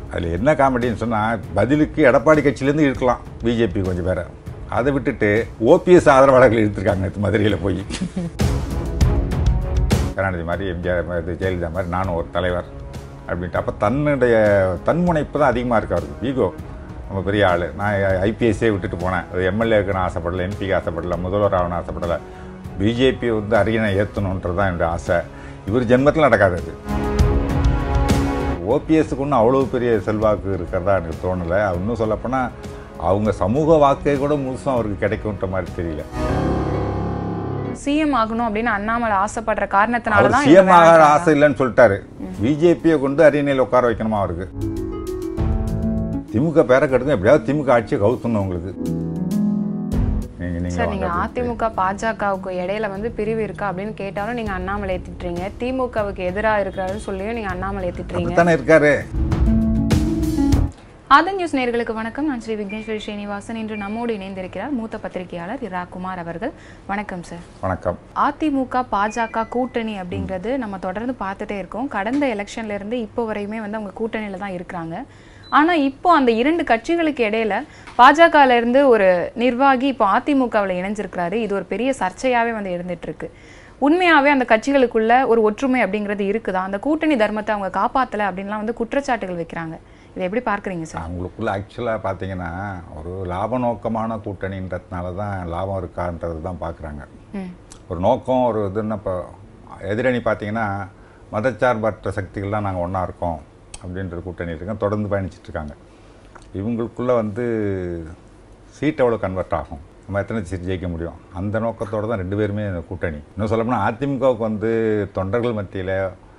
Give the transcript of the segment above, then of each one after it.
அதில் என்ன காமெடின்னு சொன்னால் பதிலுக்கு எடப்பாடி கட்சியிலேருந்து இருக்கலாம் பிஜேபி கொஞ்சம் பேரை அதை விட்டுட்டு ஓபிஎஸ் ஆதரவாளர்கள் எடுத்திருக்காங்க நேற்று மதுரையில் போய் கருணாநிதி மாதிரி எம்ஜிஆர் மாதிரி ஜெயலலிதா மாதிரி நானும் ஒரு தலைவர் அப்படின்ட்டு அப்போ தன்னுடைய தன்முனைப்பு தான் அதிகமாக இருக்கு அவருக்கு ஈகோ நம்ம பெரிய ஆள் நான் ஐபிஎஸ்ஸே விட்டுட்டு போனேன் அது எம்எல்ஏக்கு நான் ஆசைப்படலை எம்பிக்கு ஆசைப்படல முதல்வர் ஆகணும் ஆசைப்படலை பிஜேபி வந்து அரியணை ஏற்றணுன்றது தான் என்னுடைய ஆசை இவர் ஜென்மத்தில் நடக்காது அது ஓபிஎஸ்க்கு ஒன்றும் அவ்வளோ பெரிய செல்வாக்கு இருக்கிறதா எனக்கு தோணலை இன்னும் சொல்லப்போனால் அவங்க சமூக வாக்கை கூட முழுசும் அவருக்கு கிடைக்கும்ன்ற மாதிரி தெரியல சிஎம் ஆகணும் அப்படின்னு அண்ணாமலை ஆசைப்படுற காரணத்தினால அவர் தான் சிஎம் ஆகிற ஆசை இல்லைன்னு சொல்லிட்டாரு பிஜேபியை கொண்டு அரியணையில் உட்கார வைக்கணுமா அவருக்கு திமுக பேரை கெடுங்க எப்படியாவது திமுக ஆட்சியை கவுத்தணும் உங்களுக்கு நீங்க நீங்க சார் நீங்க வாங்க. அதிமுக பாஜகவுக்கு இடையில வந்து பிரிவு இருக்கா அப்படின்னு கேட்டாலும் நீங்க அண்ணாமலை ஏத்திட்டுறீங்க திமுகவுக்கு எதிராக இருக்கிறாருன்னு சொல்லியும் நீங்க அண்ணாமலை ஏத்திட்டுறீங்க அப்படித்தானே இருக்காரு ஆதன் நியூஸ் நேயர்களுக்கு வணக்கம் நான் ஸ்ரீ விக்னேஸ்வரி ஸ்ரீனிவாசன் இன்று நம்மோடு இணைந்திருக்கிறார் மூத்த பத்திரிகையாளர் இரா குமார் அவர்கள் வணக்கம் சார் வணக்கம் அதிமுக பாஜக கூட்டணி அப்படிங்கிறது நம்ம தொடர்ந்து பார்த்துட்டே இருக்கோம் கடந்த எலெக்ஷன்ல இருந்து இப்போ வரையுமே வந்து அவங்க கூட்டணியில தான் இருக்கிறாங்க ஆனா இப்போ அந்த இரண்டு கட்சிகளுக்கு இடையில பாஜகல இருந்து ஒரு நிர்வாகி இப்போ அதிமுகவில் இணைஞ்சிருக்கிறாரு இது ஒரு பெரிய சர்ச்சையாவே வந்து இருந்துட்டு இருக்கு உண்மையாவே அந்த கட்சிகளுக்குள்ள ஒரு ஒற்றுமை அப்படிங்கிறது இருக்குதா அந்த கூட்டணி தர்மத்தை அவங்க காப்பாத்தல அப்படின்லாம் வந்து குற்றச்சாட்டுகள் வைக்கிறாங்க இதை எப்படி பார்க்கறீங்க சார் அவங்களுக்குள்ள ஆக்சுவலாக பார்த்தீங்கன்னா ஒரு லாப நோக்கமான கூட்டணின்றதுனால தான் லாபம் இருக்கான்றது தான் பார்க்குறாங்க ம் ஒரு நோக்கம் ஒரு இதுன்னு இப்போ எதிரணி பார்த்தீங்கன்னா மதச்சார்பற்ற சக்திகள்லாம் நாங்கள் ஒன்றா இருக்கோம் அப்படின்ற கூட்டணி இருக்கோம் தொடர்ந்து பயணிச்சிட்டு இருக்காங்க இவங்களுக்குள்ள வந்து சீட் எவ்வளோ கன்வெர்ட் ஆகும் நம்ம எத்தனை சீட் ஜெயிக்க முடியும் அந்த நோக்கத்தோடு தான் ரெண்டு பேருமே இந்த கூட்டணி இன்னும் சொல்லப்போனால் அதிமுகவுக்கு வந்து தொண்டர்கள் மத்தியில்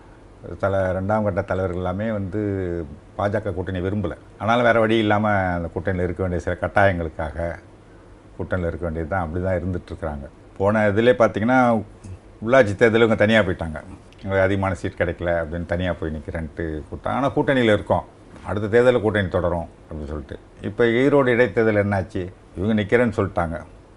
தல ரெண்டாம் கட்ட தலைவர்கள் எல்லாமே வந்து பாஜக கூட்டணி விரும்பலை ஆனாலும் வேறு வழி இல்லாமல் அந்த கூட்டணியில் இருக்க வேண்டிய சில கட்டாயங்களுக்காக கூட்டணியில் இருக்க வேண்டியது தான் அப்படி தான் இருந்துகிட்ருக்குறாங்க போன இதிலே பார்த்தீங்கன்னா உள்ளாட்சி தேர்தலில் இவங்க தனியாக போயிட்டாங்க எங்களுக்கு அதிகமான சீட் கிடைக்கல அப்படின்னு தனியாக போய் நிற்கிறேன்ட்டு கூட்டம் ஆனால் கூட்டணியில் இருக்கோம் அடுத்த தேர்தலில் கூட்டணி தொடரும் அப்படின்னு சொல்லிட்டு இப்போ ஈரோடு இடைத்தேர்தல் என்னாச்சு இவங்க நிற்கிறேன்னு சொல்லிட்டாங்க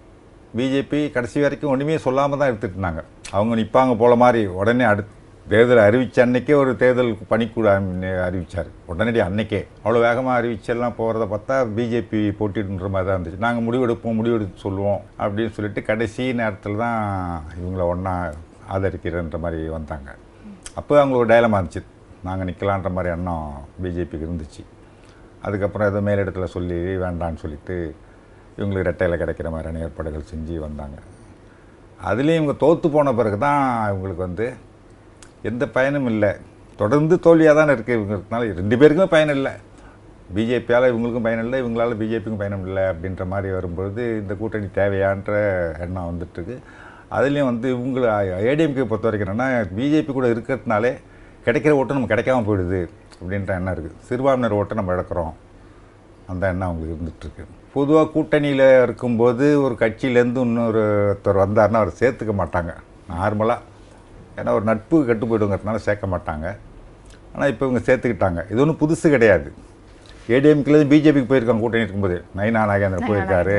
பிஜேபி கடைசி வரைக்கும் ஒன்றுமே சொல்லாமல் தான் எடுத்துட்டு இருந்தாங்க அவங்க நிற்பாங்க போல மாதிரி உடனே அடுத்து தேர்தல் அறிவிச்ச அன்னைக்கே ஒரு தேர்தல் பணிக்குழு அறிவித்தார் உடனடி அன்னைக்கே அவ்வளோ வேகமாக அறிவிச்செல்லாம் போகிறத பார்த்தா பிஜேபி போட்டிடுன்ற மாதிரி தான் இருந்துச்சு நாங்கள் முடிவெடுப்போம் முடிவெடுத்து சொல்லுவோம் அப்படின்னு சொல்லிட்டு கடைசி நேரத்தில் தான் இவங்கள ஒன்றா ஆதரிக்கிறன்ற மாதிரி வந்தாங்க அப்போ அவங்களுக்கு டயலமா இருந்துச்சு நாங்கள் நிற்கலான்ற மாதிரி எண்ணம் பிஜேபிக்கு இருந்துச்சு அதுக்கப்புறம் ஏதோ மேலிடத்துல சொல்லி வேண்டான்னு சொல்லிட்டு இவங்களுக்கு ரெட்டையில் கிடைக்கிற மாதிரியான ஏற்பாடுகள் செஞ்சு வந்தாங்க அதுலேயும் இவங்க தோற்று போன பிறகு தான் இவங்களுக்கு வந்து எந்த பயனும் இல்லை தொடர்ந்து தோல்வியாக தானே இருக்குது இவங்களுக்குனால ரெண்டு பேருக்குமே பயன் இல்லை பிஜேபியால் இவங்களுக்கும் பயன் இல்லை இவங்களால பிஜேபிக்கும் பயனும் இல்லை அப்படின்ற மாதிரி வரும்பொழுது இந்த கூட்டணி தேவையான்ற எண்ணம் வந்துட்டுருக்கு அதுலேயும் வந்து இவங்களை ஏடிஎம்கே பொறுத்த வரைக்கும் என்னென்னா பிஜேபி கூட இருக்கிறதுனாலே கிடைக்கிற ஓட்டு நம்ம கிடைக்காம போயிடுது அப்படின்ற எண்ணம் இருக்குது சிறுபான்மையினர் ஓட்டை நம்ம இழக்கிறோம் அந்த எண்ணம் அவங்களுக்கு இருந்துகிட்ருக்கு பொதுவாக கூட்டணியில் இருக்கும்போது ஒரு கட்சியிலேருந்து இன்னொரு ஒருத்தர் வந்தாருன்னா அவர் சேர்த்துக்க மாட்டாங்க நார்மலாக ஏன்னா ஒரு நட்பு கெட்டு போயிடுங்கிறதுனால சேர்க்க மாட்டாங்க ஆனால் இப்போ இவங்க சேர்த்துக்கிட்டாங்க இது ஒன்றும் புதுசு கிடையாது ஏடிஎம்கிலேருந்து பிஜேபிக்கு போயிருக்காங்க கூட்டணி இருக்கும்போது நைனா நாகேந்திரன் போயிருக்காரு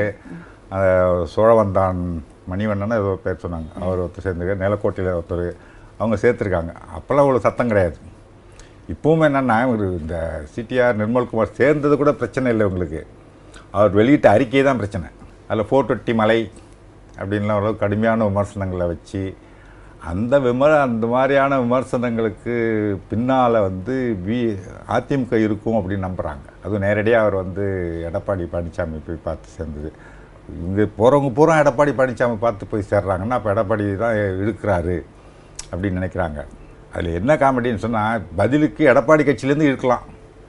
அஹ் சோழவந்தான் மணிவண்ணன் ஏதோ பேர் சொன்னாங்க அவர் ஒருத்தர் சேர்ந்துருக்காரு நிலக்கோட்டையில் ஒருத்தர் அவங்க சேர்த்துருக்காங்க அப்போல்லாம் அவ்வளோ சத்தம் கிடையாது இப்பவும் என்னென்னா ஒரு இந்த சிடிஆர் நிர்மல்குமார் சேர்ந்தது கூட பிரச்சனை இல்லை உங்களுக்கு அவர் வெளியிட்ட அறிக்கை தான் பிரச்சனை அதில் ஃபோர்டொட்டி மலை அப்படின்லாம் ஓரளவு கடுமையான விமர்சனங்களை வச்சு அந்த விமர் அந்த மாதிரியான விமர்சனங்களுக்கு பின்னால் வந்து வி அதிமுக இருக்கும் அப்படின்னு நம்புகிறாங்க அதுவும் நேரடியாக அவர் வந்து எடப்பாடி பழனிசாமி போய் பார்த்து சேர்ந்தது இங்கே போகிறவங்க பூரா எடப்பாடி பழனிசாமி பார்த்து போய் சேர்றாங்கன்னா அப்போ எடப்பாடி தான் இழுக்கிறாரு அப்படின்னு நினைக்கிறாங்க அதில் என்ன காமெடின்னு சொன்னால் பதிலுக்கு எடப்பாடி கட்சியிலேருந்து இருக்கலாம்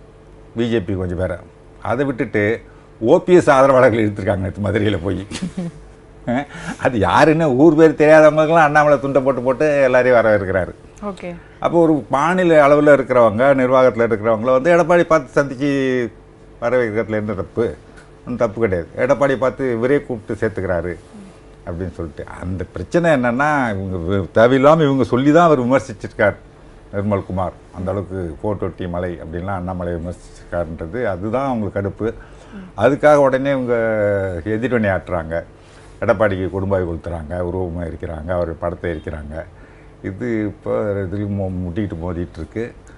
பிஜேபி கொஞ்சம் பேரை அதை விட்டுட்டு ஓபிஎஸ் ஆதரவாளர்கள் எடுத்திருக்காங்க நேற்று மதுரையில் போய் அஹ், அது யாருன்னு ஊர் பேர் தெரியாதவங்களுக்கெல்லாம் அண்ணாமலை துண்டை போட்டு போட்டு எல்லாரையும் வர இருக்கிறாரு ஓகே அப்போ ஒரு மாநில அளவில் இருக்கிறவங்க நிர்வாகத்தில் இருக்கிறவங்கள வந்து எடப்பாடி பார்த்து சந்திச்சு வர வைக்கிறதுல என்ன தப்பு ஒன்றும் தப்பு கிடையாது எடப்பாடி பார்த்து இவரே கூப்பிட்டு சேர்த்துக்கிறாரு அப்படின்னு சொல்லிட்டு அந்த பிரச்சனை என்னென்னா இவங்க வி- தேவையில்லாமல் இவங்க சொல்லி தான் அவர் விமர்சிச்சிருக்கார் நிர்மல்குமார் அந்த அளவுக்கு போட்டொட்டி மலை அப்படின்லாம் அண்ணாமலை விமர்சிச்சிருக்காருன்றது அதுதான் அவங்களுக்கு கடுப்பு அதுக்காக உடனே இவங்க எதிர்வினை ஆட்டுறாங்க எடப்பாடிக்கு குடும்பாய் கொளுத்துறாங்க உருவமாக இருக்கிறாங்க அவர் படத்தை இருக்கிறாங்க இது இப்போ இதில் மோ முட்டிக்கிட்டு மோதிட்டு இருக்கு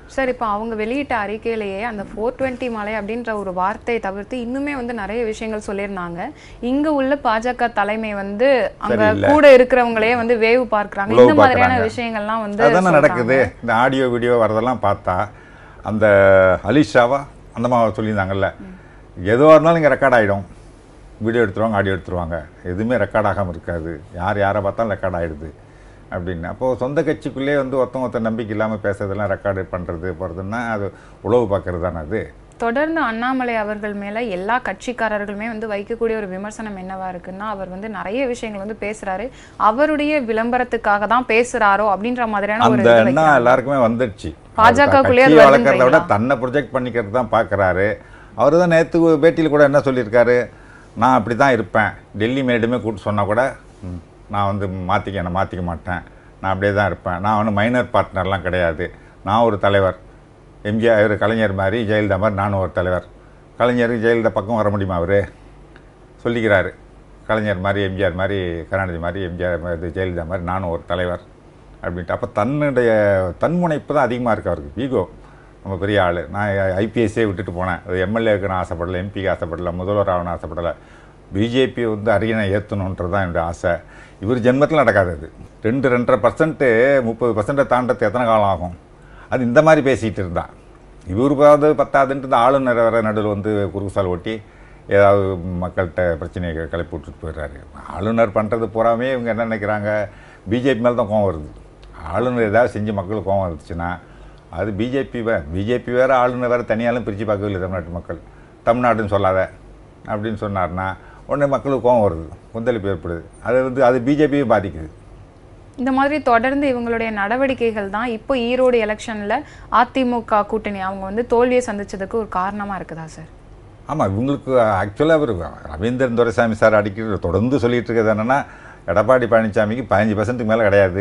சார் இப்போ அவங்க வெளியிட்ட அறிக்கையிலேயே அந்த ஃபோர் டுவெண்ட்டி மலை அப்படின்ற ஒரு வார்த்தையை தவிர்த்து இன்னுமே வந்து நிறைய விஷயங்கள் சொல்லியிருந்தாங்க இங்க உள்ள பாஜக தலைமை வந்து அங்க சரியில்லை. கூட இருக்கிறவங்களே வந்து வேவு பார்க்கறாங்க உளவு இந்த மாதிரியான பார்க்கறாங்க. விஷயங்கள்லாம் வந்து அதுதானே சொல்றாங்க. நடக்குது இந்த ஆடியோ வீடியோ வரதெல்லாம் பார்த்தா அந்த அலிஷாவா அந்த மாதிரி சொல்லியிருந்தாங்கல்ல எதுவாக இருந்தாலும் இங்கே ரெக்கார்ட் ஆகிடும் வீடியோ எடுத்துருவாங்க ஆடியோ எடுத்துருவாங்க எதுவுமே ரெக்கார்ட் ஆகாமல் இருக்காது யார் யாரை பார்த்தாலும் ரெக்கார்ட் ஆகிடுது அப்படின்னு அப்போது சொந்த கட்சிக்குள்ளேயே வந்து ஒருத்தன் ஒருத்தன் நம்பிக்கை இல்லாமல் பேசுறதெல்லாம் ரெக்கார்டு பண்ணுறது போகிறதுன்னா அது உளவு பார்க்கறது தானே அது தொடர்ந்து அண்ணாமலை அவர்கள் மேல எல்லா கட்சிக்காரர்களுமே வந்து வைக்கக்கூடிய ஒரு விமர்சனம் என்னவா இருக்குன்னா அவர் வந்து நிறைய விஷயங்கள் வந்து பேசுறாரு அவருடைய விளம்பரத்துக்காக தான் பேசுறாரோ அப்படின்ற மாதிரியான ஒரு அந்த இது எண்ணம் வைக்கிறாங்க. எல்லாருக்குமே வந்துடுச்சு பாஜகக்குள்ளேயே அது கட்சியை வளர்க்கறத விட வருதுன்றீங்களா? தன்னை ப்ரொஜெக்ட் பண்ணிக்கிறது தான் பார்க்குறாரு அவர் தான் நேற்று பேட்டியில் கூட என்ன சொல்லியிருக்காரு நான் அப்படி தான் இருப்பேன் டெல்லி மேடுமே கூப்பிட்டு சொன்னால் கூட ம், நான் வந்து மாற்றிக்க என்னை மாற்றிக்க மாட்டேன் நான் அப்படியே தான் இருப்பேன் நான் வந்து மைனர் பார்ட்னர்லாம் கிடையாது நான் ஒரு தலைவர் எம்ஜிஆர் இவர் கலைஞர் மாதிரி ஜெயலலிதா மாதிரி நானும் ஒரு தலைவர் கலைஞர் ஜெயலலிதா பக்கம் வர முடியுமா அவர் சொல்லிக்கிறாரு கலைஞர் மாதிரி எம்ஜிஆர் மாதிரி கருணாநிதி மாதிரி எம்ஜிஆர் மாதிரி இது ஜெயலலிதா மாதிரி நானும் ஒரு தலைவர் அப்படின்ட்டு அப்போ தன்னுடைய தன்முனைப்பு தான் அதிகமாக இருக்கு அவருக்கு ஈகோ நம்ம பெரிய ஆள் நான் ஐபிஎஸ்ஸே விட்டுட்டு போனேன் அது எம்எல்ஏக்கு நான் ஆசைப்படலை எம்பிக்கு ஆசைப்படலை முதல்வர் ஆகணும் ஆசைப்படலை பிஜேபி வந்து அரியணை ஏற்றணுன்றது தான் என்னுடைய ஆசை இவர் ஜென்மத்தில் நடக்காது அது ரெண்டு ரெண்டரை பர்சன்ட்டு முப்பது பர்சன்ட்டை தாண்டது எத்தனை காலம் ஆகும் அது இந்த மாதிரி பேசிகிட்டு இருந்தா இவருக்காவது பத்தாதுன்ட்டு இந்த ஆளுநர் வர நடுவில் வந்து குறுக்குசால் ஓட்டி ஏதாவது மக்கள்கிட்ட பிரச்சனையை கிளப்பி விட்டுட்டு போயிடுறாரு ஆளுநர் பண்ணுறது பூராமே இவங்க என்ன நினைக்கிறாங்க பிஜேபி மேலே தான் கோவம் வருது ஆளுநர் ஏதாவது செஞ்சு மக்களுக்கு கோவம் வந்துச்சுன்னா அது பிஜேபி வே பிஜேபி வேறு ஆளுநர் வேறு தனியாலும் பிரித்து பார்க்கவில்லை தமிழ்நாட்டு மக்கள் தமிழ்நாடுன்னு சொல்லாத அப்படின்னு சொன்னார்னா உடனே மக்களுக்கு கோவம் வருது கொந்தளிப்பு ஏற்படுது அது வந்து அது பிஜேபியை பாதிக்குது இந்த மாதிரி தொடர்ந்து இவங்களுடைய நடவடிக்கைகள் தான் இப்போ ஈரோடு எலெக்ஷன்ல அதிமுக கூட்டணி அவங்க வந்து தோல்வியை சந்திச்சதுக்கு ஒரு காரணமா இருக்குதா சார் ஆமாம் இவங்களுக்கு ஆக்சுவலாக அவர் ரவீந்திரன் துரைசாமி சார் அடிக்கடி தொடர்ந்து சொல்லிட்டு இருக்கிறது என்னென்னா எடப்பாடி பழனிசாமிக்கு பதினஞ்சு பர்சன்ட்டுக்கு மேலே கிடையாது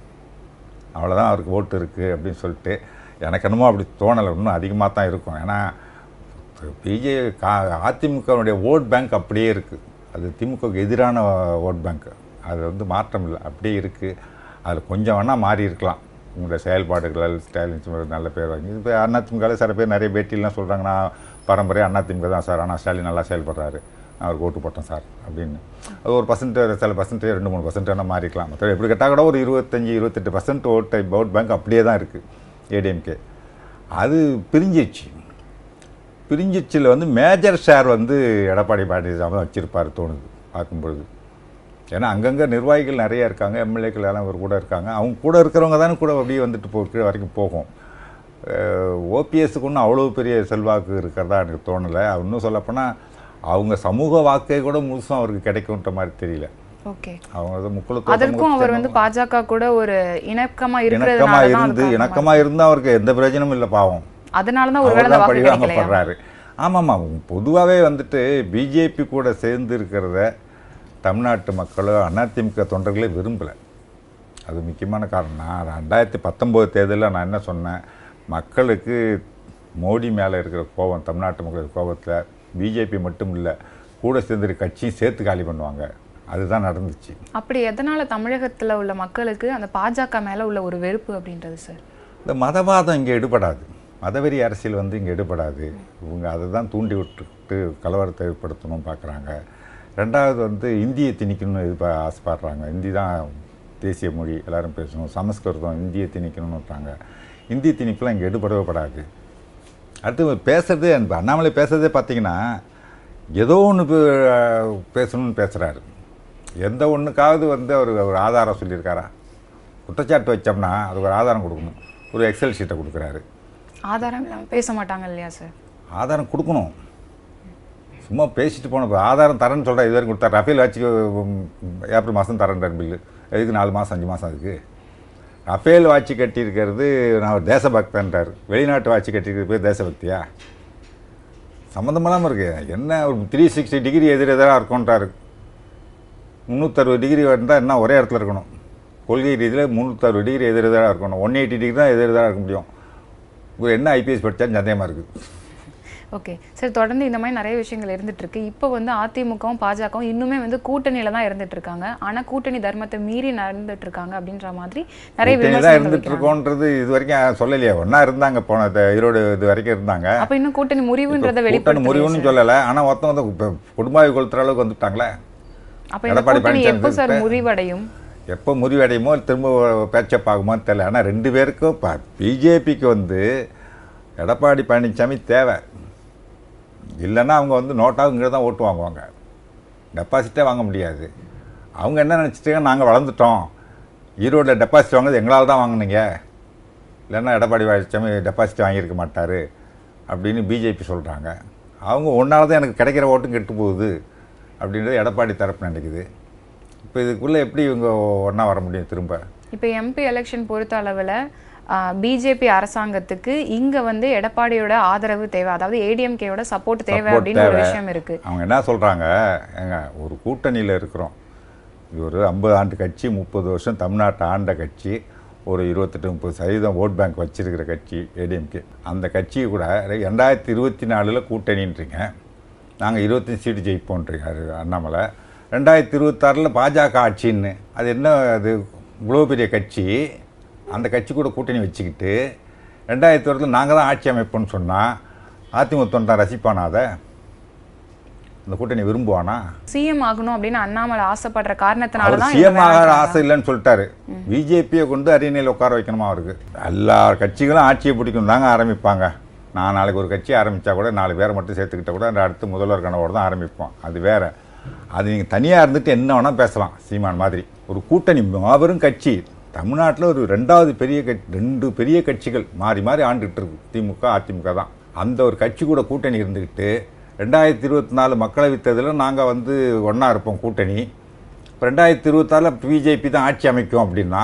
அவ்வளோதான் அவருக்கு ஓட்டு இருக்குது அப்படின்னு சொல்லிட்டு எனக்கு என்னமோ அப்படி தோணலை இன்னும் அதிகமாக தான் இருக்கும் ஏன்னா பிஜே கா அதிமுகவுடைய ஓட் பேங்க் அப்படியே இருக்குது அது திமுகவுக்கு எதிரான ஓட் பேங்க் அது வந்து மாற்றம் இல்லை அப்படியே இருக்குது அதில் கொஞ்சம் வேணால் மாறி இருக்கலாம் உங்களுடைய செயல்பாடுகளால் ஸ்டாலின் சும்மா நல்ல பேர் வாங்கி இப்போ அதிமுகவில் சில பேர் நிறைய பேட்டிலாம் சொல்கிறாங்க நான் பரம்பரையாக அதிமுக தான் சார் ஆனால் ஸ்டாலின் நல்லா செயல்படுறாரு நான் அவருக்கு ஓட்டு போட்டேன் சார் அப்படின்னு அது ஒரு பர்சன்ட் சில பர்சன்ட் ரெண்டு மூணு பர்சன்ட் வேணால் மாறிக்கலாம் மற்ற எப்படி கேட்டால் கூட ஒரு இருபத்தஞ்சி இருபத்தெட்டு பர்சன்ட் ஓட்டு ஓட் பேங்க் அப்படியே தான் இருக்குது ஏடிஎம்கே அது பிரிஞ்சிச்சு பிரிஞ்சிச்சில் வந்து மேஜர் ஷேர் வந்து எடப்பாடி பழனிசாமி வச்சிருப்பார் தோணுது பார்க்கும்பொழுது ஏன்னா அங்கங்கே நிர்வாகிகள் நிறைய இருக்காங்க எம்எல்ஏக்கள் எல்லாம் இவர் கூட இருக்காங்க அவங்க கூட இருக்கிறவங்க தானே கூட அப்படியே வந்துட்டு போ கீழே வரைக்கும் போகும் ஓபிஎஸ்க்கு ஒன்றும் அவ்வளோ பெரிய செல்வாக்கு இருக்கிறதா எனக்கு தோணலை இன்னும் சொல்லப்போனால் அவங்க சமூக வாக்கே கூட முழுசும் அவருக்கு கிடைக்கும்ன்ற மாதிரி தெரியல ஓகே அவங்க வந்து முக்குளத்தோட்டம் அதற்கும் அவர் வந்து பாஜக கூட ஒரு இணக்கமா இருக்கிறதுனால இணக்கமாக தான் இருந்து அதுக்கு இணக்கமாக இருந்து அவருக்கு எந்த பிரயோஜனமும் இல்லை பாவம் அதனால தான் ஒருவேளை அந்த அவர் தான் வாக்கு கிடைக்கலையா பழிவாங்கப்படுறாரு ஆமாம்மா பொதுவாகவே வந்துட்டு பிஜேபி கூட சேர்ந்து இருக்கிறத தமிழ்நாட்டு மக்களோ அதிமுக தொண்டர்களே விரும்பலை அது முக்கியமான காரணம் நான் ரெண்டாயிரத்தி பத்தொம்போது தேர்தலில் நான் என்ன சொன்னேன் மக்களுக்கு மோடி மேலே இருக்கிற கோபம் தமிழ்நாட்டு மக்களுக்கு கோபத்தில் பிஜேபி மட்டும் இல்லை கூட சேர்ந்து கட்சியும் சேர்த்து காலி பண்ணுவாங்க அதுதான் நடந்துச்சு அப்படி எதனால தமிழகத்துல உள்ள மக்களுக்கு அந்த பாஜக மேல உள்ள ஒரு வெறுப்பு அப்படின்றது சார் இந்த மதவாதம் இங்கே எடுபடாது மதவெறி அரசியல் வந்து இங்கே எடுபடாது இவங்க அதை தான் தூண்டி விட்டுட்டு கலவரத்தை ஏற்படுத்தணும் பார்க்குறாங்க ரெண்டாவது வந்து இந்தியை திணிக்கணும்னு எதிர்ப்பா ஆசைப்படுறாங்க ஹிந்தி தான் தேசிய மொழி எல்லாரும் பேசணும் சமஸ்கிருதம் இந்தியை திணிக்கணும்னுட்டாங்க இந்தி திணிப்புலாம் இங்கே எடுபடவே படாது அடுத்து பேசுறது அந்த அண்ணாமலை பேசுறதே பார்த்தீங்கன்னா ஏதோ ஒன்று பேசணும்னு பேசுகிறாரு எந்த ஒன்றுக்காவது வந்து அவர் ஒரு ஆதாரம் சொல்லியிருக்காரா குற்றச்சாட்டு வச்சோம்னா அதுக்கு ஒரு ஆதாரம் கொடுக்கணும் ஒரு எக்ஸல் ஷீட்டை கொடுக்குறாரு ஆதாரம் இல்லாம பேச மாட்டாங்க இல்லையா சார் ஆதாரம் கொடுக்கணும் சும்மா பேசிட்டு போன இப்ப ஆதாரம் தரேன்னு சொல்கிறேன் இது வரைக்கும் கொடுத்தா ரஃபேல் வச்சு ஏப்ரல் மாதம் தரேன் பில்லு எதுக்கு நாலு மாதம் அஞ்சு மாதம் அதுக்கு ரஃபேல் வாட்சி கட்டியிருக்கிறது நான் ஒரு தேசபக்தன்றார் வெளிநாட்டு வாட்சி கட்டியிருக்கிறது பேர் தேசபக்தியா சம்மந்தமெல்லாம் இருக்கு என்ன ஒரு த்ரீ சிக்ஸ்டி டிகிரி எதிர் எதிராக இருக்கும்ன்றாரு முந்நூற்றறுபது டிகிரி இருந்தால் என்ன ஒரே இடத்துல இருக்கணும் கொள்கை ரீதியில் முந்நூற்றறுபது டிகிரி எதிர் எதிராக இருக்கணும் ஒன் எயிட்டி டிகிரி தான் எதிர் எதிராக இருக்க முடியும் இவர் என்ன ஐபிஎஸ் படித்தாலும் சந்தேகமாக இருக்குது ஓகே சரி தொடர்ந்து இந்த மாதிரி நிறைய விஷயங்கள் இருந்துட்டு இருக்கு இப்போ வந்து அதிமுகவும் பாஜகவும் இன்னுமே வந்து கூட்டணியில தான் இருந்துட்டு இருக்காங்க ஆனா கூட்டணி தர்மத்தை மீறி நடந்துட்டு இருக்காங்க அப்படின்ற மாதிரி நிறைய கூட்டணி தான் விமர்சனங்கள் இருந்துட்டு வைக்கிறாங்க. இருக்கோன்றது இது வரைக்கும் சொல்லலையே ஒன்றா இருந்தாங்க போன த- ஈரோடு இது வரைக்கும் இருந்தாங்க அப்ப இன்னும் கூட்டணி முறிவுன்றதை கூட்டணி வெளிப்படுத்த முறிவுன்னு சொல்லலை ஆனால் ஒருத்தவங்க வந்து இப்போ குடும்பாவி கொளுத்துற அளவுக்கு வந்துட்டாங்களே அப்ப இந்த எடப்பாடி கூட்டணி பழனிசாமி எப்போ சார் இப்ப- முறிவடையும் எப்போ முறிவடையுமோ திரும்ப பேச்சப் ஆகுமோன்னு தெரியல ஆனால் ரெண்டு பேருக்கும் இப்போ பிஜேபிக்கு வந்து எடப்பாடி பழனிசாமி தேவை இல்லைன்னா அவங்க வந்து நோட்டாக இங்கே தான் ஓட்டு வாங்குவாங்க டெபாசிட்டே வாங்க முடியாது அவங்க என்ன நினச்சிட்டாங்க நாங்கள் வளர்ந்துட்டோம் ஈரோட்டில் டெபாசிட் வாங்குறது எங்களால் தான் வாங்குனீங்க இல்லைன்னா எடப்பாடி பழனிசாமி டெபாசிட் வாங்கியிருக்க மாட்டார் அப்படின்னு பிஜேபி சொல்கிறாங்க அவங்க ஒன்றால் தான் எனக்கு கிடைக்கிற ஓட்டும் கெட்டு போகுது அப்படின்றது எடப்பாடி தரப்பு நினைக்குது இப்போ இதுக்குள்ளே எப்படி இவங்க ஒன்றா வர முடியும் திரும்ப இப்போ எம்பி எலெக்ஷன் பொறுத்த அளவில் பிஜேபி அரசாங்கத்துக்கு இங்க வந்து எடப்பாடியோட ஆதரவு தேவை அதாவது ஏடிஎம்கேயோட சப்போர்ட் தேவை Support அப்படின்னு ஒரு தேவை. விஷயம் இருக்கு அவங்க என்ன சொல்கிறாங்க ஏங்க ஒரு கூட்டணியில் இருக்கிறோம் இது ஒரு ஐம்பது ஆண்டு கட்சி முப்பது வருஷம் தமிழ்நாட்டை ஆண்ட கட்சி ஒரு இருபத்தெட்டு முப்பது சதவீதம் ஓட் பேங்க் வச்சிருக்கிற கட்சி ஏடிஎம்கே அந்த கட்சி கூட ரெண்டாயிரத்தி இருபத்தி நாலில் கூட்டணின்றீங்க நாங்கள் இருபத்தஞ்சு சீட்டு ஜெயிப்போன்றீங்க அண்ணாமலை ரெண்டாயிரத்தி இருபத்தாறில் பாஜக ஆட்சின்னு அது என்ன அது இவ்வளோ பெரிய கட்சி அந்த கட்சி கூட கூட்டணி வச்சுக்கிட்டு ரெண்டாயிரத்தி வருடத்தில் நாங்கள் தான் ஆட்சி அமைப்போம்னு சொன்னால் அதிமுக தொண்டை ரசிப்பானா அதை அந்த கூட்டணி விரும்புவானா சிஎம் ஆகணும் அப்படின்னு அண்ணாமலை ஆசைப்படுற காரணத்தினால அவர் தான் சிஎம் ஆக ஆசை இல்லைன்னு சொல்லிட்டாரு பிஜேபியை கொண்டு அரியணையில் உட்கார வைக்கணுமா அவருக்கு எல்லா கட்சிகளும் ஆட்சியை பிடிக்கணும் தாங்க ஆரம்பிப்பாங்க நான் நாளைக்கு ஒரு கட்சி ஆரம்பித்தா கூட நாலு பேரை மட்டும் சேர்த்துக்கிட்ட கூட அந்த அடுத்து முதல்வர் கனவோடு தான் ஆரம்பிப்போம் அது வேற அது நீங்கள் தனியாக இருந்துட்டு என்ன வேணால் பேசலாம் சீமான் மாதிரி ஒரு கூட்டணி மாபெரும் கட்சி தமிழ்நாட்டில் ஒரு ரெண்டாவது பெரிய கட்சி ரெண்டு பெரிய கட்சிகள் மாறி மாறி ஆண்டுகிட்டு இருக்கு திமுக அதிமுக தான் அந்த ஒரு கட்சி கூட கூட்டணி இருந்துக்கிட்டு ரெண்டாயிரத்தி இருபத்தி நாலு மக்களவைத் தேர்தலில் நாங்கள் வந்து ஒன்றா இருப்போம் கூட்டணி இப்போ ரெண்டாயிரத்தி இருபத்தாறில் பிஜேபி தான் ஆட்சி அமைக்கும் அப்படின்னா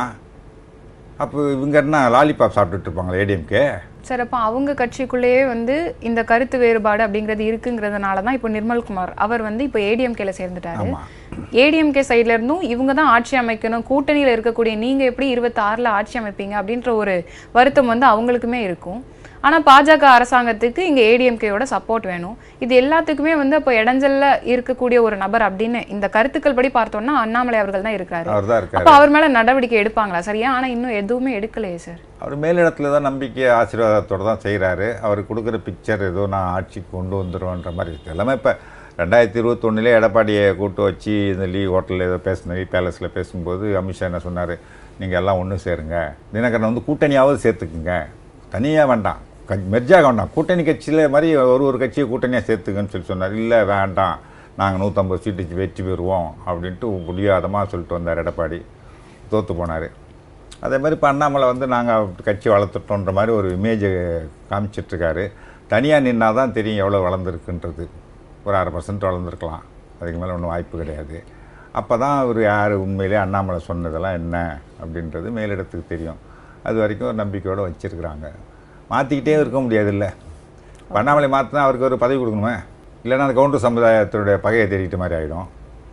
அப்போ இவங்க என்ன லாலிபாப் சாப்பிட்டுட்டு இருப்பாங்களா ஏடிஎம்கே சார் அப்போ அவங்க கட்சிக்குள்ளேயே வந்து இந்த கருத்து வேறுபாடு அப்படிங்கிறது இருக்குங்கிறதுனால தான் இப்போ நிர்மல்குமார் அவர் வந்து இப்போ ஏடிஎம்கேல சேர்ந்துட்டாரு ஆமாம் ஏடிஎம்கே சைட்ல இருந்தும் இவங்க தான் ஆட்சி அமைக்கணும் கூட்டணியில இருக்கக்கூடிய நீங்க எப்படி இருபத்தாறுல ஆட்சி அமைப்பீங்க அப்படின்ற ஒரு வருத்தம் வந்து அவங்களுக்குமே இருக்கும் ஆனா பாஜக அரசாங்கத்துக்கு இங்க ஏடிஎம்கேயோட சப்போர்ட் வேணும் இது எல்லாத்துக்குமே வந்து அப்போ இடைஞ்சல்ல இருக்கக்கூடிய ஒரு நபர் அப்படின்னு இந்த கருத்துக்கள் படி பார்த்தோம்னா அண்ணாமலை அவர்கள் தான் இருக்கிறாரு அவர் தான் இருக்கார் அப்போ அவர் மேல நடவடிக்கை எடுப்பாங்களா சரியா ஆனா இன்னும் எதுவுமே எடுக்கலையே சார் அவர் மேலிடத்துல தான் நம்பிக்கை ஆசீர்வாதத்தோடு தான் செய்கிறாரு அவர் கொடுக்குற பிக்சர் ஏதோ நான் ஆட்சிக்கு கொண்டு வந்துடுவேன்ற மாதிரி இருக்குது எல்லாமே இப்போ ரெண்டாயிரத்தி இருபத்தொன்னுலே எடப்பாடியை கூட்டு வச்சு இந்த லீ ஹோட்டலில் ஏதோ பேசின பேலஸில் பேசும்போது அமித்ஷா என்ன சொன்னார் நீங்கள் எல்லாம் ஒன்று சேருங்க தினகரனை வந்து கூட்டணியாவது சேர்த்துக்குங்க தனியாக வேண்டாம் க மெர்ஜாக வேண்டாம் கூட்டணி கட்சியில் மாதிரி ஒரு ஒரு கட்சியை கூட்டணியாக சேர்த்துக்கன்னு சொல்லி சொன்னார் இல்லை வேண்டாம் நாங்கள் நூற்றம்பது சீட்டு வெற்றி பெறுவோம் அப்படின்ட்டு முடியாதமாக சொல்லிட்டு வந்தார் எடப்பாடி தோற்று போனார் அதே மாதிரி இப்போ அண்ணாமலை வந்து நாங்கள் கட்சி வளர்த்துட்டோன்ற மாதிரி ஒரு இமேஜை காமிச்சிட்ருக்காரு தனியாக நின்னா தான் தெரியும் எவ்வளோ வளர்ந்துருக்குன்றது ஒரு அரை பர்சன்ட் வளர்ந்துருக்கலாம் அதுக்கு மேலே ஒன்றும் வாய்ப்பு கிடையாது அப்போ தான் அவர் யார் உண்மையிலே அண்ணாமலை சொன்னதெல்லாம் என்ன அப்படின்றது மேலிடத்துக்கு தெரியும் அது வரைக்கும் ஒரு நம்பிக்கையோடு வச்சுருக்குறாங்க மாற்றிக்கிட்டே இருக்க முடியாதுல்ல இப்போ அண்ணாமலை மாற்றினா அவருக்கு ஒரு பதவி கொடுக்கணுமே இல்லைன்னா அந்த கவுண்டர் சமுதாயத்துடைய பகையை தேடிட்ட மாதிரி ஆகிடும்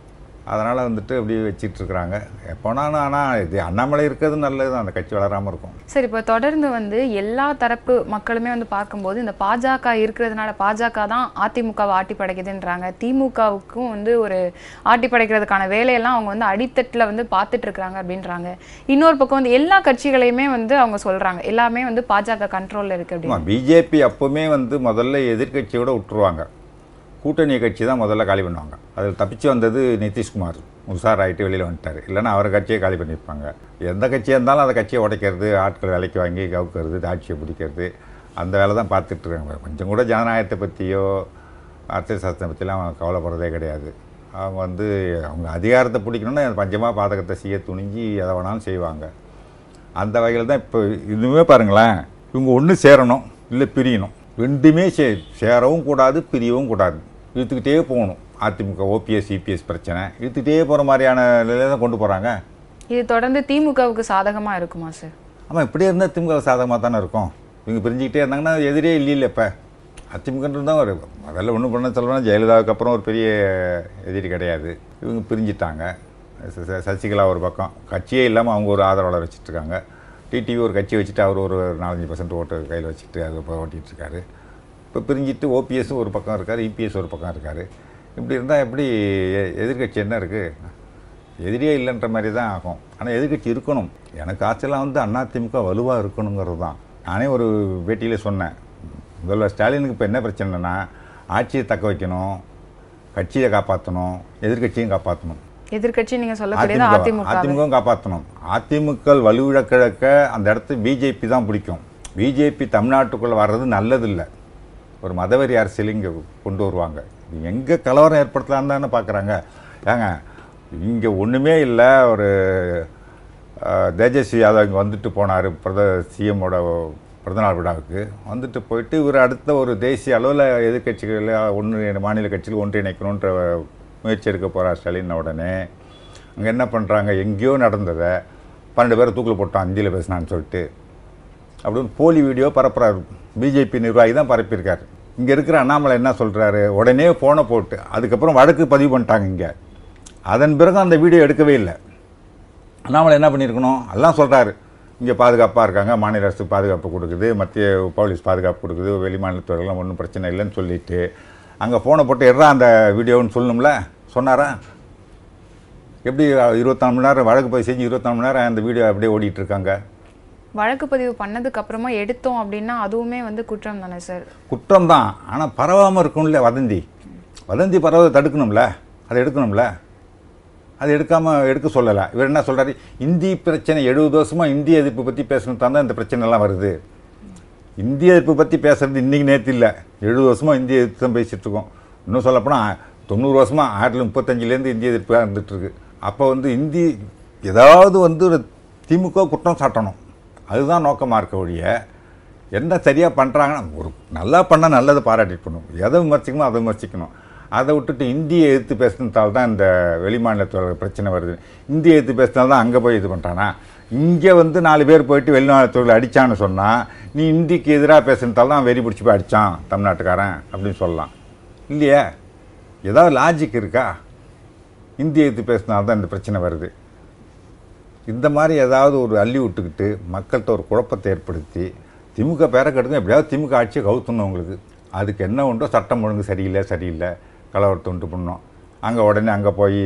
அதனால் வந்துட்டு அப்படி வச்சிட்டு இருக்கிறாங்க எப்போனாலும் ஆனால் இது அண்ணாமலை இருக்கிறது நல்லது தான் அந்த கட்சி வளராமல் இருக்கும் சரி இப்போ தொடர்ந்து வந்து எல்லா தரப்பு மக்களுமே வந்து பார்க்கும்போது இந்த பாஜக இருக்கிறதுனால பாஜக தான் அதிமுகவை ஆட்டி படைக்குதுன்றாங்க திமுகவுக்கும் வந்து ஒரு ஆட்டி படைக்கிறதுக்கான வேலையெல்லாம் அவங்க வந்து அடித்தட்டில் வந்து பார்த்துட்டு இருக்காங்க அப்படின்றாங்க இன்னொரு பக்கம் வந்து எல்லா கட்சிகளையுமே வந்து அவங்க சொல்றாங்க எல்லாமே வந்து பாஜக கண்ட்ரோல்ல இருக்கு அப்படின்னு ஆமாம் பிஜேபி அப்போவுமே வந்து முதல்ல எதிர்க்கட்சியோட விட்டுருவாங்க கூட்டணி கட்சி தான் முதல்ல காலி பண்ணுவாங்க அதில் தப்பிச்சு வந்தது நிதிஷ்குமார் உஷார் ஆகிட்டு வெளியில் வந்துட்டார் இல்லைன்னா அவர் கட்சியை காலி பண்ணியிருப்பாங்க எந்த கட்சியாக இருந்தாலும் அந்த கட்சியை உடைக்கிறது ஆட்கள் விலைக்கு வாங்கி கவுக்கிறது ஆட்சியை பிடிக்கிறது அந்த வேலை தான் பார்த்துட்டு இருக்காங்க கொஞ்சம் கூட ஜனநாயகத்தை பற்றியோ அரசியல் சாஸ்திரத்தை பற்றிலாம் அவங்க கவலைப்படுறதே கிடையாது அவங்க வந்து அவங்க அதிகாரத்தை பிடிக்கணும்னா பஞ்சமாக பாதகத்தை செய்ய துணிஞ்சு எதை வேணாலும் செய்வாங்க அந்த வகையில் தான் இப்போ இதுவுமே பாருங்களேன் இவங்க ஒன்று சேரணும் இல்லை பிரியணும் ரெண்டுமே சே சேரவும் கூடாது பிரியவும் கூடாது இழுத்துக்கிட்டே போகணும் அதிமுக ஓபிஎஸ் இபிஎஸ் பிரச்சனை இழுத்துக்கிட்டே போகிற மாதிரியான நிலையில தான் கொண்டு போகிறாங்க இது தொடர்ந்து திமுகவுக்கு சாதகமா இருக்குமா சார் ஆமாம் இப்படியே இருந்தால் திமுக சாதகமாக தானே இருக்கும் இவங்க பிரிஞ்சுக்கிட்டே இருந்தாங்கன்னா எதிரே இல்லைல்ல இப்போ அதிமுகன்றது தான் ஒரு முதல்ல ஒன்றும் பண்ண சொல்லணும்னா ஜெயலலிதாவுக்கு அப்புறம் ஒரு பெரிய எதிரி கிடையாது இவங்க பிரிஞ்சிட்டாங்க ச- ச- சசிகலா ஒரு பக்கம் கட்சியே இல்லாமல் அவங்க ஒரு ஆதரவாளர் வச்சுட்ருக்காங்க டிடிவி ஒரு கட்சி வச்சுட்டு அவர் ஒரு நாலஞ்சு பர்சன்ட் ஓட்டு கையில் வச்சுட்டு அது இப்போ ஓட்டிகிட்டு இருக்காரு இப்போ பிரிஞ்சிட்டு ஓபிஎஸ் ஒரு பக்கம் இருக்கார் இபிஎஸ் ஒரு பக்கம் இருக்கார் இப்படி இருந்தால் எப்படி எ- எதிர்க்கட்சி என்ன இருக்குது எதிரியே இல்லைன்ற மாதிரி தான் ஆகும் ஆனால் எதிர்க்கட்சி இருக்கணும் எனக்கு ஆச்சரியம் வந்து அதிமுக வலுவாக இருக்கணுங்கிறது தான் நானே ஒரு பேட்டியில் சொன்னேன் முதல்வர் ஸ்டாலினுக்கு இப்போ என்ன பிரச்சனைனா ஆட்சியை தக்க வைக்கணும் கட்சியை காப்பாற்றணும் எதிர்க்கட்சியும் காப்பாற்றணும் எதிர்க்கட்சி நீங்க சொல்லக்கூடியது அதிமுக அதிமுக அதிமுகவும் காப்பாற்றணும் அதிமுக வலுவிழக்கிழக்க அந்த இடத்து பிஜேபி தான் பிடிக்கும் பிஜேபி தமிழ்நாட்டுக்குள்ளே வர்றது நல்லதில்லை ஒரு மதவெறி அரசியல் இங்கே கொண்டு வருவாங்க எங்கே கலவரம் ஏற்படுத்தலாம் தானே பார்க்குறாங்க ஏங்க இங்கே ஒன்றுமே இல்லை ஒரு அஹ், தேஜஸ்வி யாதவ் இங்கே வந்துட்டு போனார் பிரத சிஎம்மோட பிறந்தநாள் விழாவுக்கு வந்துட்டு போயிட்டு இவர் அடுத்த ஒரு தேசிய அளவில் எதிர்க்கட்சிகளில் ஒன்று மாநில கட்சியில் ஒன்றிணைக்கணுன்ற முயற்சி எடுக்க போகிறார் ஸ்டாலின் உடனே அங்கே என்ன பண்ணுறாங்க எங்கேயோ நடந்ததை பன்னெண்டு பேரை தூக்கில் போட்டோம் அந்தியில் பேசினான்னு சொல்லிட்டு அப்படின்னு போலி வீடியோ பரப்புறாரு பிஜேபி நிர்வாகி தான் பரப்பியிருக்காரு இங்கே இருக்கிற அண்ணாமலை என்ன சொல்கிறாரு உடனே ஃபோனை போட்டு அதுக்கப்புறம் வழக்கு பதிவு பண்ணிட்டாங்க இங்கே அதன் பிறகு அந்த வீடியோ எடுக்கவே இல்லை அண்ணாமலை என்ன பண்ணியிருக்கணும் எல்லாம் சொல்கிறாரு இங்கே பாதுகாப்பாக இருக்காங்க மாநில அரசு பாதுகாப்பு கொடுக்குது மத்திய போலீஸ் பாதுகாப்பு கொடுக்குது வெளி மாநிலத்தவர்கள்லாம் ஒன்றும் பிரச்சனை இல்லைன்னு சொல்லிட்டு அங்கே ஃபோனை போட்டு எட்ரா அந்த வீடியோன்னு சொல்லணும்ல சொன்னாரா எப்படி இருபத்தாலு மணி நேரம் வழக்கு பதிவு செஞ்சு இருபத்தாலு மணி நேரம் அந்த வீடியோ அப்படியே ஓடிட்டு இருக்காங்க வழக்கு பதிவு பண்ணதுக்கு அப்புறமா எடுத்தோம் அப்படின்னா அதுவுமே வந்து குற்றம் தானே சார் குற்றம் தான் ஆனால் பரவாமல் இருக்கும்ல வதந்தி வதந்தி பரவ தடுக்கணும்ல அதை எடுக்கணும்ல அது எடுக்காமல் எடுக்க சொல்லலை இவர் என்ன சொல்றாரு இந்தி பிரச்சனை எழுபது வருஷமாக இந்திய எதிர்ப்பு பற்றி பேசணும் தான் இந்த பிரச்சனை எல்லாம் வருது இந்திய எதிர்ப்பு பற்றி பேசுறது இன்றைக்கி நேற்று இல்லை எழுபது வருஷமாக இந்திய எதிர்ப்பு தான் பேசிகிட்டு இருக்கோம் இன்னும் சொல்லப்போனால் தொண்ணூறு வருஷமாக ஆயிரத்தி தொள்ளாயிரத்தி முப்பத்தஞ்சிலேருந்து இந்திய எதிர்ப்பாக இருந்துட்டு இருக்கு அப்போ வந்து இந்தி ஏதாவது வந்து ஒரு திமுக குற்றம் சாட்டணும் அதுதான் நோக்கமாக இருக்க ஒழிய என்ன சரியாக பண்ணுறாங்கன்னா ஒரு நல்லா பண்ணால் நல்லதை பாராட்டிட்டு பண்ணணும் எதை விமர்சிக்கணும் அதை விமர்சிக்கணும் அதை விட்டுட்டு இந்தியை எதிர்த்து பேசுனதால தான் இந்த வெளிமாநிலத்தோட பிரச்சனை வருது இந்தியை எதிர்த்து பேசுனதால தான் அங்கே போய் இது பண்ணுறானா இங்கே வந்து நாலு பேர் போயிட்டு வெளிநாட்டுல அடித்தான்னு சொன்னால் நீ இந்திக்கு எதிராக பேசுனதால தான் வெறி பிடிச்சி போய் அடித்தான் தமிழ்நாட்டுக்காரன் அப்படின்னு சொல்லலாம் இல்லையே ஏதாவது லாஜிக் இருக்கா இந்தியை எதிர்த்து பேசினால தான் இந்த பிரச்சனை வருது இந்த மாதிரி ஏதாவது ஒரு அள்ளி விட்டுக்கிட்டு மக்கள்கிட்ட ஒரு குழப்பத்தை ஏற்படுத்தி திமுக பேரை கெடுக்கும் எப்படியாவது திமுக ஆட்சியை கவுத்தணும் உங்களுக்கு அதுக்கு என்ன உண்டோ சட்டம் ஒழுங்கு சரியில்லை சரியில்லை கலவரத்தை உண்டு பண்ணோம் அங்கே உடனே அங்கே போய்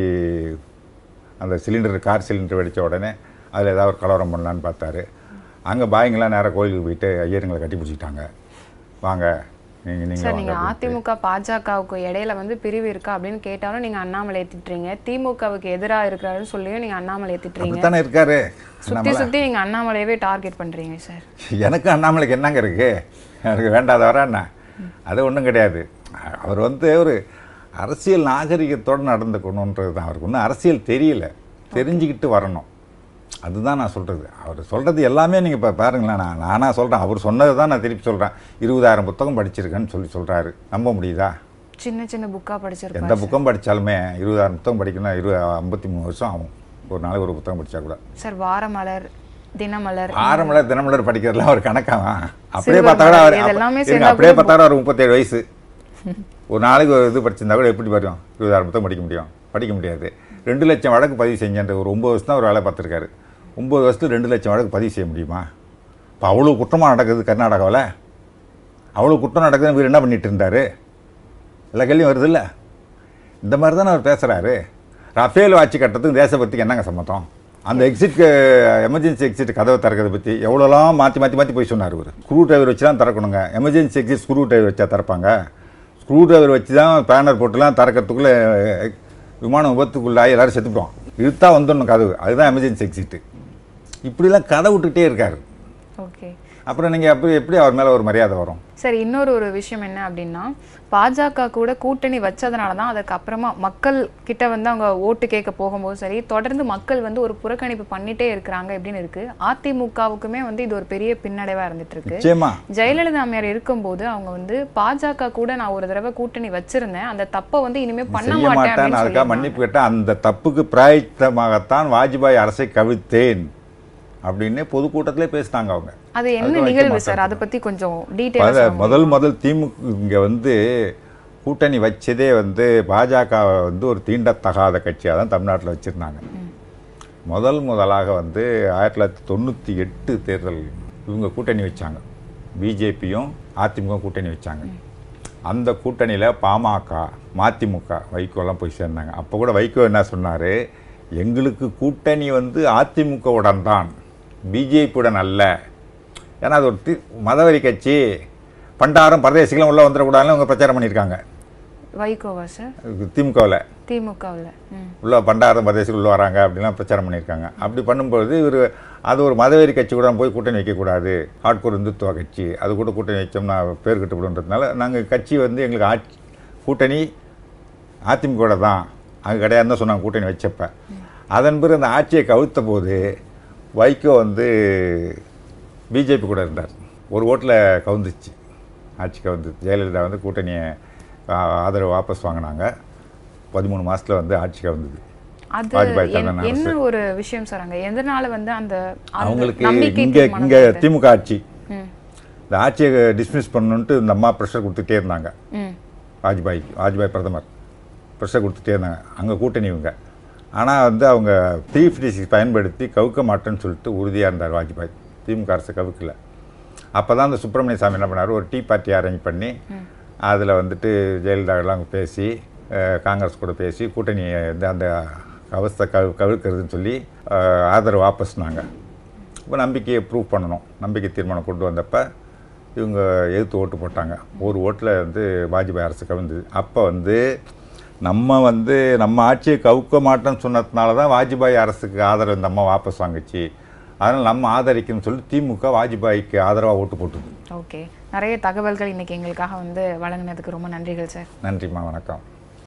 அந்த சிலிண்டர் கார் சிலிண்டர் வெடித்த உடனே அதில் ஏதாவது ஒரு கலவரம் பண்ணலான்னு பார்த்தாரு அங்கே பாய்ங்களாம் நேராக கோயிலுக்கு போயிட்டு ஐயருங்களை கட்டி பிடிச்சிட்டாங்க வாங்க நீங்கள் சார் நீங்கள் நீங்க வாங்க அதிமுக பாஜகவுக்கு இடையில வந்து பிரிவு இருக்கா அப்படின்னு கேட்டாலும் நீங்க அண்ணாமலை ஏத்திட்டுறீங்க திமுகவுக்கு எதிரா இருக்கிறாருன்னு சொல்லியும் நீங்க அண்ணாமலை ஏத்திட்டுறீங்க அப்படித்தானே இருக்காரு சுத்தி சுத்தி நீங்க அண்ணாமலையவே டார்கெட் பண்றீங்க சார் எனக்கு அண்ணாமலைக்கு என்னங்க இருக்கு எனக்கு வேண்டாதவரா என்ன அது ஒன்றும் கிடையாது அவர் வந்து ஒரு அரசியல் நாகரிகத்தோடு நடந்துக்கணுன்றது தான் அவருக்கு ஒன்றும் அரசியல் தெரியல தெரிஞ்சுக்கிட்டு வரணும் அதுதான் நான் சொல்கிறது அவர் சொல்கிறது எல்லாமே நீங்கள் இப்போ பாருங்களேன் நான் நானாக சொல்கிறேன் அவர் சொன்னது தான் நான் திருப்பி சொல்கிறேன் இருபதாயிரம் புத்தகம் படிச்சிருக்கேன்னு சொல்லி சொல்கிறாரு நம்ப முடியுதா சின்ன சின்ன புக்கா எந்த படிச்சிருப்பாரு புத்தகம் படித்தாலுமே இருபதாயிரம் புத்தகம் படிக்கணும்னா இரு ஐம்பத்தி மூணு வருஷம் ஆகும் ஒரு நாளைக்கு ஒரு புத்தகம் படித்தா கூட சார் வாரமலர் தினமலர் ஆரம்பல தினமலர் படிக்கிறதுலாம் ஒரு கணக்காவா அப்படியே சிறுவர் பார்த்தா கூட அவர் மலர், இதெல்லாமே இருங்க, சேர்ந்தா அப்படியே கூட பார்த்தா கூட அவர் முப்பத்தேழு வயசு ஒரு நாளைக்கு ஒரு இது படிச்சிருந்தா கூட எப்படி வரும் இருபதாயிரம் புத்தகம் படிக்க முடியும் படிக்க முடியாது ரெண்டு லட்சம் வழக்கு பதிவு செஞ்சேன்ற ஒரு ஒம்பது வருஷம் தான் ஒரு வேலை பார்த்துருக்காரு ஒம்பது வருஷத்துல ரெண்டு லட்சம் வழக்கு பதிவு செய்ய முடியுமா இப்போ அவ்வளோ குற்றமாக நடக்குது கர்நாடகாவில் அவ்வளோ குற்றம் நடக்குதுன்னு இவர் என்ன பண்ணிட்டு இருந்தார் எல்லா கேள்வியும் வருது இல்லை இந்த மாதிரி தானே அவர் பேசுகிறாரு ரஃபேல் ஆட்சி கட்டத்துக்கு தேசபக்திக்கு என்னங்க சம்மதம் அந்த எக்ஸிட் எமர்ஜென்சி எக்ஸிட் கதவை திறக்கிறத பற்றி எவ்வளோலாம் மாற்றி மாற்றி மாற்றி போய் சொன்னார் இவர் ஸ்க்ரூ டிரைவர் வச்சு தான் திறக்கணுங்க எமர்ஜென்சி எக்ஸிட் ஸ்க்ரூ டிரைவர் வச்சா திறப்பாங்க ஸ்க்ரூ டிரைவர் வச்சு தான் பேனர் போட்டுலாம் திறக்கிறதுக்குள்ளே விமானம் விபத்துக்குள்ளாகி எல்லாரும் செத்துப்போம் இழுத்தா வந்துடணும் கதவு அதுதான் எமர்ஜென்சி எக்ஸிட்டு இப்படிலாம் கதை விட்டுக்கிட்டே இருக்காரு ஓகே அப்புறம் நீங்கள் எப்படி எப்படி அவர் மேலே ஒரு மரியாதை வரும் சரி இன்னொரு ஒரு விஷயம் என்ன அப்படின்னா பாஜக கூட கூட்டணி வச்சதுனால தான் அதுக்கு அப்புறமா மக்கள் கிட்ட வந்து அவங்க ஓட்டு கேட்க போகும்போது சரி தொடர்ந்து மக்கள் வந்து ஒரு புறக்கணிப்பு பண்ணிட்டே இருக்கிறாங்க அப்படின்னு இருக்கு அதிமுகவுக்குமே வந்து இது ஒரு பெரிய பின்னடைவா இருந்துட்டு இருக்கு நிச்சயமா ஜெயலலிதா அம்மையார் இருக்கும்போது அவங்க வந்து பாஜக கூட நான் ஒரு தடவை கூட்டணி வச்சிருந்தேன் அந்த தப்பை வந்து இனிமே பண்ண செய்ய மாட்டேன் மாட்டேன் அப்படின்னு அதுக்காக சொல்லியிருந்தாங்க. மன்னிப்பு கேட்டேன் அந்த தப்புக்கு பிராயத்தமாகத்தான் வாஜ்பாய் அரசை கவிழ்த்தேன் அப்படின்னு பொதுக்கூட்டத்திலே பேசினாங்க அவங்க அது என்ன அதுக்கு வைக்க நிகழ்வு சார் மாட்டாங்க. அதை பத்தி கொஞ்சம் பத- டீட்டெயிலாக முதல் முதல் திமுக இங்கே வந்து கூட்டணி வச்சதே வந்து பாஜக வந்து ஒரு தீண்டத்தகாத கட்சியாக தான் தமிழ்நாட்டில் வச்சுருந்தாங்க முதல் முதலாக வந்து ஆயிரத்தி தொள்ளாயிரத்தி தொண்ணூற்றி எட்டு தேர்தல் இவங்க கூட்டணி வச்சாங்க பிஜேபியும் அதிமுக கூட்டணி வச்சாங்க அந்த கூட்டணியில் பாமக மதிமுக வைகோலாம் போய் சேர்ந்தாங்க அப்போ கூட வைகோ என்ன சொன்னார் எங்களுக்கு கூட்டணி வந்து அதிமுகவுடன் தான் பிஜேபியுடன் அல்ல ஏன்னா அது ஒரு தி மதவெறி கட்சி பண்டாரம் பரதேசிகளும் உள்ளே வந்துடக்கூடாதுன்னு அவங்க பிரச்சாரம் பண்ணியிருக்காங்க வைகோவா சார் திமுகவில் திமுகவில் ம் உள்ள பண்டாரம் பிரதேசத்துக்கு உள்ள வராங்க அப்படிலாம் பிரச்சாரம் பண்ணியிருக்காங்க அப்படி பண்ணும்போது இவர் அது ஒரு மதவெறி கட்சி கூட போய் கூட்டணி வைக்கக்கூடாது ஹாட்கோர் இந்துத்துவ கட்சி அது கூட கூட்டணி வச்சோம்னா பேர் கட்டுப்படுன்றதுனால நாங்கள் கட்சி வந்து எங்களுக்கு ஆட்சி கூட்டணி அதிமுக தான் அங்கே கிடையாதுன்னு தான் சொன்னாங்க கூட்டணி வச்சப்ப அதன் பிறகு அந்த ஆட்சியை கவிழ்த்த போது வைகோ வந்து பிஜேபி கூட இருந்தார் ஒரு ஓட்டில் கவுந்துச்சு ஆட்சி கவுந்து ஜெயலலிதா வந்து கூட்டணியை ஆ- ஆதரவு வாபஸ் வாங்கினாங்க பதிமூணு மாசத்துல வந்து ஆட்சி கவுந்தது அது வாஜ்பாய் என்- தலைமையிலான என்ன ஒரு விஷயம் சொல்றாங்க எதனால வந்து அந்த அந்த அவங்களுக்கு நம்பிக்கை இங்கே தீர்மானம் இங்கே வருது? திமுக ஆட்சி ம் இந்த ஆட்சியை டிஸ்மிஸ் பண்ணணுன்ட்டு இந்த அம்மா ப்ரெஷர் கொடுத்துட்டே இருந்தாங்க ம் வாஜ்பாய்க்கு வாஜ்பாய் பிரதமர் ப்ரெஷர் கொடுத்துட்டே இருந்தாங்க அங்கே கூட்டணி இவங்க ஆனால் வந்து அவங்க டிஎஃப்டிசி பயன்படுத்தி கவுக்க மாட்டேன்னு சொல்லிட்டு உறுதியாக இருந்தார் வாஜ்பாய் திமுக அரசு கவுக்கல அப்போ தான் அந்த சுப்பிரமணிய சாமி என்ன பண்ணார் ஒரு டீ பார்ட்டி அரேஞ்ச் பண்ணி அதில் வந்துட்டு ஜெயலலிதாவெல்லாம் பேசி அஹ், காங்கிரஸ் கூட பேசி கூட்டணி வந்து அந்த அவஸ்தை கவு கவிழ்க்கிறதுன்னு சொல்லி அஹ், ஆதரவு வாபஸ்னாங்க இப்போ நம்பிக்கையை ப்ரூவ் பண்ணணும் நம்பிக்கை தீர்மானம் கொண்டு வந்தப்போ இவங்க எதிர்த்து ஓட்டு போட்டாங்க ஒரு ஓட்டில் வந்து வாஜ்பாய் அரசு கவிழ்ந்தது அப்போ வந்து நம்ம வந்து நம்ம ஆட்சியை கவுக்க மாட்டோம்னு சொன்னதுனால தான் வாஜ்பாய் அரசுக்கு ஆதரவு இந்த அம்மா வாபஸ் வாங்குச்சு அதனால் நம்ம ஆதரிக்கணும்னு சொல்லி திமுக வாஜ்பாய்க்கு ஆதரவாக ஓட்டு போட்டுது ஓகே நிறைய தகவல்கள் இன்னைக்கு எங்களுக்காக வந்து வழங்கினதுக்கு ரொம்ப நன்றிகள் சார் நன்றிம்மா வணக்கம்